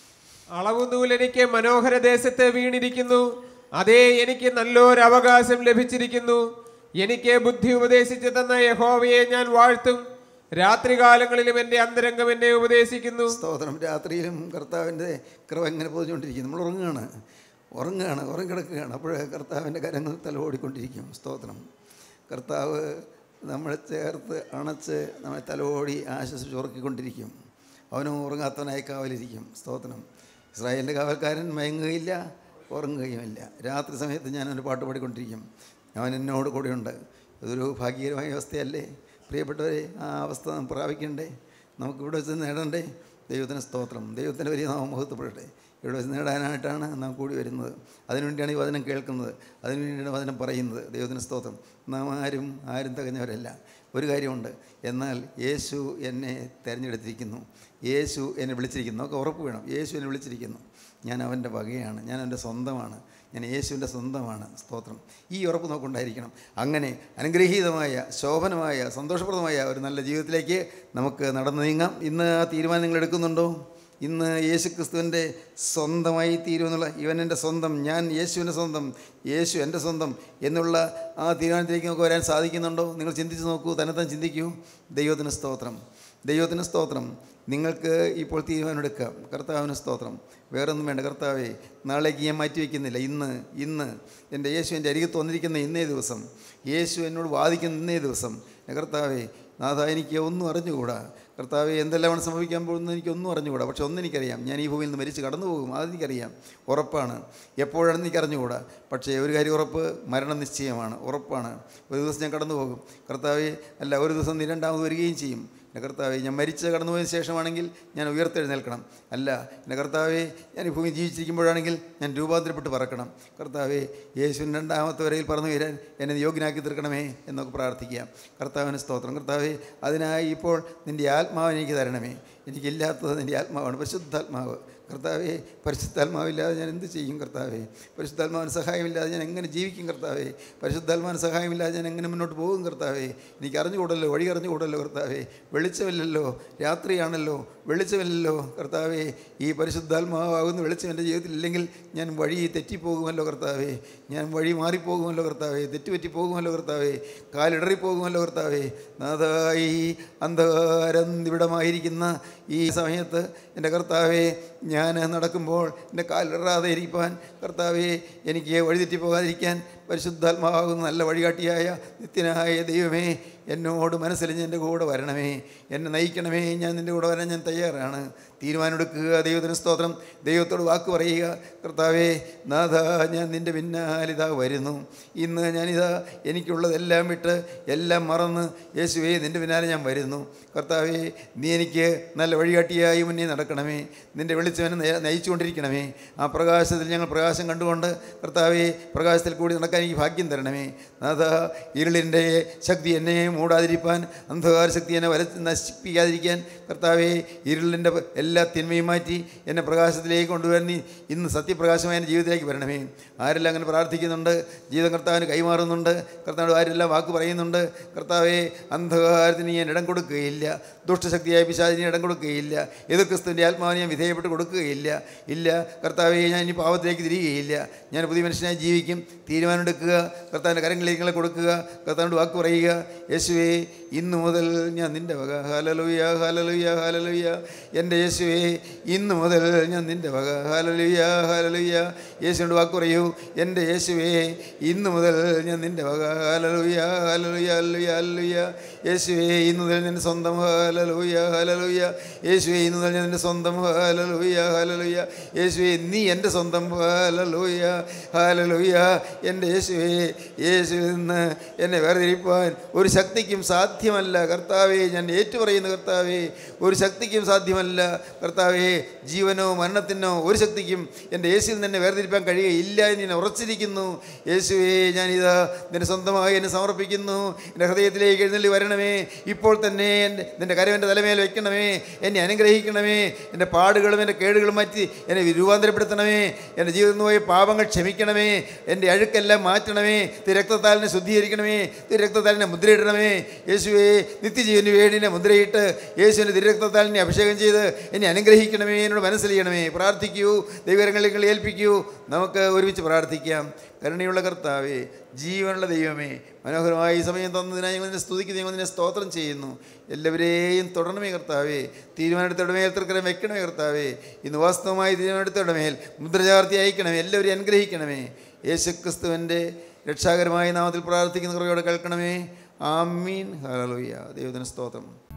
[SPEAKER 4] അളവുനൂൽ എനിക്ക് മനോഹര ദേശത്ത് വീണിരിക്കുന്നു അതേ എനിക്ക് നല്ലൊരു അവകാശം ലഭിച്ചിരിക്കുന്നു എനിക്ക് ബുദ്ധി ഉപദേശിച്ചു തന്ന യഹോവയെ ഞാൻ വാഴ്ത്തും രാത്രികാലങ്ങളിലും എൻ്റെ അന്തരംഗം എന്നെ ഉപദേശിക്കുന്നു
[SPEAKER 3] സ്തോത്രം രാത്രിയിലും കർത്താവിൻ്റെ കൃപ ഇങ്ങനെ പൊതിഞ്ഞുകൊണ്ടിരിക്കും നമ്മൾ ഉറങ്ങുകയാണ് ഉറങ്ങുകയാണ് ഉറങ്ങിക്കിടക്കുകയാണ് അപ്പോൾ കർത്താവിൻ്റെ കരങ്ങൾ തലോടിക്കൊണ്ടിരിക്കും സ്തോത്രം കർത്താവ് നമ്മളെ ചേർത്ത് അണച്ച് നമ്മളെ തലോടി ആശ്വസിച്ച് ഉറക്കിക്കൊണ്ടിരിക്കും അവനും ഉറങ്ങാത്തവനായി കാവലിരിക്കും സ്തോത്രം ഇസ്രായേലിൻ്റെ കാവൽക്കാരൻ മയങ്ങുകയില്ല ഉറങ്ങുകയുമില്ല രാത്രി സമയത്ത് ഞാൻ അവൻ്റെ പാട്ട് പാടിക്കൊണ്ടിരിക്കും അവൻ എന്നോട് കൂടെയുണ്ട് ഇതൊരു ഭാഗ്യകരമായ അവസ്ഥയല്ലേ പ്രിയപ്പെട്ടവരെ ആ അവസ്ഥ നാം പ്രാപിക്കണ്ടേ നമുക്ക് ഇവിടെ വെച്ച് നേടണ്ടേ ദൈവത്തിന് സ്തോത്രം ദൈവത്തിൻ്റെ വലിയ നാമം മഹത്വപ്പെടട്ടെ ഇവിടെ വെച്ച് നേടാനായിട്ടാണ് നാം കൂടി വരുന്നത് അതിനുവേണ്ടിയാണ് ഈ വചനം കേൾക്കുന്നത് അതിനുവേണ്ടിയാണ് വചനം പറയുന്നത് ദൈവത്തിന് സ്തോത്രം നാം ആരും ആരും തികഞ്ഞവരല്ല ഒരു കാര്യമുണ്ട് എന്നാൽ യേശു എന്നെ തിരഞ്ഞെടുത്തിരിക്കുന്നു യേശു എന്നെ വിളിച്ചിരിക്കുന്നു നമുക്ക് ഉറപ്പ് വേണം യേശു എന്നെ വിളിച്ചിരിക്കുന്നു ഞാൻ അവൻ്റെ വകയാണ് ഞാൻ അവൻ്റെ സ്വന്തമാണ് ഞാൻ യേശുവിൻ്റെ സ്വന്തമാണ് സ്തോത്രം ഈ ഉറപ്പ് നമുക്കുണ്ടായിരിക്കണം അങ്ങനെ അനുഗ്രഹീതമായ ശോഭനമായ സന്തോഷപ്രദമായ ഒരു നല്ല ജീവിതത്തിലേക്ക് നമുക്ക് നടന്നു നീങ്ങാം ഇന്ന് ആ തീരുമാനം നിങ്ങൾ എടുക്കുന്നുണ്ടോ ഇന്ന് യേശു ക്രിസ്തുവിൻ്റെ സ്വന്തമായി തീരുമെന്നുള്ള ഇവൻ എൻ്റെ സ്വന്തം ഞാൻ യേശുവിൻ്റെ സ്വന്തം യേശു എൻ്റെ സ്വന്തം എന്നുള്ള ആ തീരുമാനത്തിലേക്ക് നമുക്ക് വരാൻ സാധിക്കുന്നുണ്ടോ നിങ്ങൾ ചിന്തിച്ച് നോക്കൂ തന്നെത്താൻ ചിന്തിക്കൂ ദൈവത്തിന് സ്തോത്രം ദൈവത്തിന് സ്തോത്രം നിങ്ങൾക്ക് ഇപ്പോൾ തീരുമാനമെടുക്കാം കർത്താവിന് സ്തോത്രം വേറൊന്നും വേണ്ട കർത്താവേ നാളേക്ക് ഞാൻ മാറ്റി വയ്ക്കുന്നില്ല ഇന്ന് ഇന്ന് എൻ്റെ യേശു എൻ്റെ അരികത്ത് വന്നിരിക്കുന്ന ഇന്നേ ദിവസം യേശു എന്നോട് വാദിക്കുന്ന ഇന്നേ ദിവസം എൻ്റെ കർത്താവേ നാഥ എനിക്ക് ഒന്നും അറിഞ്ഞുകൂടാ കർത്താവെ എന്തെല്ലാമാണ് സംഭവിക്കാൻ പോകുന്നത് എനിക്കൊന്നും അറിഞ്ഞുകൂടാ പക്ഷെ ഒന്നെനിക്കറിയാം ഞാൻ ഈ ഭൂമിയിൽ നിന്ന് മരിച്ച് കടന്നു പോകും അതെനിക്കറിയാം ഉറപ്പാണ് എപ്പോഴാണെന്ന് എനിക്ക് അറിഞ്ഞുകൂടാ പക്ഷേ ഒരു കാര്യം ഉറപ്പ് മരണം നിശ്ചയമാണ് ഉറപ്പാണ് ഒരു ദിവസം ഞാൻ കടന്നു പോകും കർത്താവെ അല്ല ഒരു ദിവസം നീ രണ്ടാമത് വരികയും ചെയ്യും എൻ്റെ കർത്താവെ ഞാൻ മരിച്ച് കടന്നുപോയതിന് ശേഷമാണെങ്കിൽ ഞാൻ ഉയർത്തെഴുന്നേൽക്കണം അല്ല എൻ്റെ കർത്താവെ ഞാൻ ഈ ഭൂമി ജീവിച്ചിരിക്കുമ്പോഴാണെങ്കിൽ ഞാൻ രൂപാന്തരപ്പെട്ട് പറക്കണം കർത്താവെ യേശുവിൻ രണ്ടാമത്തെ വരയിൽ പറന്നു വരാൻ എന്നെ യോഗ്യനാക്കി തീർക്കണമേ എന്നൊക്കെ പ്രാർത്ഥിക്കാം കർത്താവിന് സ്തോത്രം കർത്താവെ അതിനായി ഇപ്പോൾ നിൻ്റെ ആത്മാവ് എനിക്ക് തരണമേ എനിക്കില്ലാത്തത് നിൻ്റെ ആത്മാവാണ് പരിശുദ്ധാത്മാവ് കർത്താവെ പരിശുദ്ധാത്മാവില്ലാതെ ഞാൻ എന്ത് ചെയ്യും കർത്താവെ പരിശുദ്ധാത്മാവിന് സഹായമില്ലാതെ ഞാൻ എങ്ങനെ ജീവിക്കും കർത്താവെ പരിശുദ്ധാത്മാവിന് സഹായമില്ലാതെ ഞാൻ എങ്ങനെ മുന്നോട്ട് പോകും കർത്താവെ എനിക്ക് അറിഞ്ഞുകൂടല്ലോ വഴി അറിഞ്ഞുകൂടല്ലോ കർത്താവെ വെളിച്ചമില്ലല്ലോ രാത്രിയാണല്ലോ വെളിച്ചമില്ലല്ലോ കർത്താവെ ഈ പരിശുദ്ധാത്മാവാകുന്ന വെളിച്ചം എൻ്റെ ജീവിതത്തിൽ ഇല്ലെങ്കിൽ ഞാൻ വഴി തെറ്റിപ്പോകുമല്ലോ കർത്താവെ ഞാൻ വഴി മാറിപ്പോകുമല്ലോ കർത്താവെ തെറ്റുപറ്റി പോകുമല്ലോ കർത്താവെ കാലിടറി പോകുമല്ലോ കർത്താവെ നാഥായി അന്ധകാരം നിബിഡമായിരിക്കുന്ന ഈ സമയത്ത് എൻ്റെ കർത്താവെ ഞാൻ നടക്കുമ്പോൾ എൻ്റെ കാലിടറാതെ ഇരിക്കാൻ കർത്താവെ എനിക്ക് വഴിതെറ്റി പോകാതിരിക്കാൻ പരിശുദ്ധാത്മാവാകുന്ന നല്ല വഴികാട്ടിയായ നിത്യനായ ദൈവമേ എന്നോട് മനസ്സിലിഞ്ഞ് എൻ്റെ കൂടെ വരണമേ എന്നെ നയിക്കണമേ ഞാൻ നിൻ്റെ കൂടെ വരാൻ ഞാൻ തയ്യാറാണ് തീരുമാനമെടുക്കുക ദൈവത്തിന് സ്തോത്രം ദൈവത്തോട് വാക്ക് പറയുക കർത്താവേ നാഥ ഞാൻ നിൻ്റെ പിന്നാലിതാ വരുന്നു ഇന്ന് ഞാനിതാ എനിക്കുള്ളതെല്ലാം വിട്ട് എല്ലാം മറന്ന് യേശുവേ നിൻ്റെ പിന്നാലെ ഞാൻ വരുന്നു കർത്താവേ നീ എനിക്ക് നല്ല വഴികാട്ടിയായി മുന്നേ നടക്കണമേ നിൻ്റെ വെളിച്ചവനെ നയ- നയിച്ചുകൊണ്ടിരിക്കണമേ ആ പ്രകാശത്തിൽ ഞങ്ങൾ പ്രകാശം കണ്ടുകൊണ്ട് കർത്താവേ പ്രകാശത്തിൽ കൂടി നടക്കാൻ എനിക്ക് ഭാഗ്യം തരണമേ നാഥ ഇരുളിൻ്റെ ശക്തി എന്നെ മൂടാതിരിപ്പാൻ അന്ധകാര ശക്തി എന്നെ വല നശിപ്പിക്കാതിരിക്കാൻ കർത്താവേ ഇരുളിൻ്റെ എല്ലാ തിന്മയും മാറ്റി എന്നെ പ്രകാശത്തിലേക്ക് കൊണ്ടുവരാൻ നീ ഇന്ന് സത്യപ്രകാശമായ എൻ്റെ ജീവിതത്തിലേക്ക് വരണമേ ആരെല്ലാം അങ്ങനെ പ്രാർത്ഥിക്കുന്നുണ്ട് ജീവിതം കർത്താവിന് കൈമാറുന്നുണ്ട് കർത്താവ് ആരെല്ലാം വാക്ക് പറയുന്നുണ്ട് കർത്താവെ അന്ധകാരത്തിന് ഞാൻ ഇടം കൊടുക്കുകയില്ല ദുഷ്ടശക്തിയായ പിശാചിന് ഇടം കൊടുക്കുകയില്ല എതിർ ക്രിസ്തുവിൻ്റെ ആത്മാവിനെ ഞാൻ വിധേയപ്പെട്ട് കൊടുക്കുകയില്ല ഇല്ല കർത്താവെ ഞാൻ ഇനി പാവത്തിലേക്ക് തിരികുകയില്ല ഞാൻ പുതിയ മനുഷ്യനായി ജീവിക്കും തീരുമാനമെടുക്കുക കർത്താവിൻ്റെ കരങ്ങളിലേക്ക് നിങ്ങളെ കൊടുക്കുക കർത്താവിനോട് വാക്ക് പറയുക യേശുവേ ഇന്നു മുതൽ ഞാൻ നിൻ്റെ വക ഹാലലുയ ഹാലലുയ ഹാലലുയ എൻ്റെ യേശുവേ ഇന്നു മുതൽ ഞാൻ നിൻ്റെ വക ഹാലലുയ ഹാലലുയ യേശുവിനോട് വാക്ക് പറയൂ എൻ്റെ യേശുവേ ഇന്നു മുതൽ ഞാൻ നിൻ്റെ വക ഹാലലുയ ഹാലലുയ ഹാലലുയ ഹാലലുയ യേശുവേ ഇന്നു മുതൽ നിൻ്റെ സ്വന്തം ഹാലലുയ ഹാലലുയ യേശുവേ ഇന്നു മുതൽ ഞാൻ നിൻ്റെ സ്വന്തം ഹാലലുയ ഹാലലുയ യേശുവേ നീ എൻ്റെ സ്വന്തം ഹാലലുയ ഹാലലുയ എൻ്റെ യേശുവേ യേശുവിൽ നിന്ന് എന്നെ വേർതിരിപ്പാൻ ഒരു ശക്തിക്കും സാധ്യമല്ല കർത്താവേ ഞാൻ ഏറ്റുപറയുന്നു കർത്താവേ ഒരു ശക്തിക്കും സാധ്യമല്ല കർത്താവേ ജീവനോ മരണത്തിനോ ഒരു ശക്തിക്കും എൻ്റെ യേശുവിൽ നിന്ന് എന്നെ വേർതിരിപ്പാൻ കഴിയുകയില്ല എന്ന് ഞാൻ ഉറച്ചിരിക്കുന്നു യേശുവേ ഞാനിതാ നിന്റെ സ്വന്തമായി എന്നെ സമർപ്പിക്കുന്നു എൻ്റെ ഹൃദയത്തിലേക്ക് എഴുന്നള്ളി വരണമേ ഇപ്പോൾ തന്നെ എൻ്റെ നിൻ്റെ കരം എൻ്റെ തലമേൽ വെക്കണമേ എന്നെ അനുഗ്രഹിക്കണമേ എൻ്റെ പാടുകളും എൻ്റെ കേടുകളും മാറ്റി എന്നെ രൂപാന്തരപ്പെടുത്തണമേ എൻ്റെ ജീവിതത്തിൽ നിന്ന് പോയ പാപങ്ങൾ ക്ഷമിക്കണമേ എൻ്റെ അഴുക്കെല്ലാം മാറ്റണമേ തിരക്തത്താൽ എന്നെ ശുദ്ധീകരിക്കണമേ തിരക്തത്താൽ എന്നെ മുദ്രയിടണമേ യേശുവേ നിത്യജീവന് വേണ്ടി എന്നെ മുദ്രയിട്ട് യേശുവിൻ്റെ തിരക്തത്താൽ എന്നെ അഭിഷേകം ചെയ്ത് എന്നെ അനുഗ്രഹിക്കണമേ എന്നോട് മനസ്സിലെയ്യണമേ പ്രാർത്ഥിക്കൂ ദൈവകരങ്ങളിൽ ഏൽപ്പിക്കൂ നമുക്ക് ഒരുമിച്ച് പ്രാർത്ഥിക്കാം കരുണയുള്ള കർത്താവേ ജീവനുള്ള ദൈവമേ മനോഹരമായ ഈ സമയം തന്നതിനായി ഞങ്ങൾ നിന്നെ സ്തുതിക്കുന്നു ഞങ്ങൾ നിന്നെ സ്തോത്രം ചെയ്യുന്നു എല്ലാവരെയും തുടരണമേ കർത്താവേ തീരുമാനമെടുത്തയുടെ മേൽ തൃക്കരം വെക്കണമേ കർത്താവേ ഇന്ന് വാസ്തവമായി തീരുമാനമെടുത്തയുടെ മേൽ മുദ്രചാർത്തി അയക്കണമേ എല്ലാവരെയും അനുഗ്രഹിക്കണമേ യേശുക്രിസ്തുവിൻ്റെ രക്ഷാകരമായ നാമത്തിൽ പ്രാർത്ഥിക്കുന്ന കുറയോടെ കേൾക്കണമേ ആമീൻ ഹലോയ്യ ദൈവത്തിന് സ്തോത്രം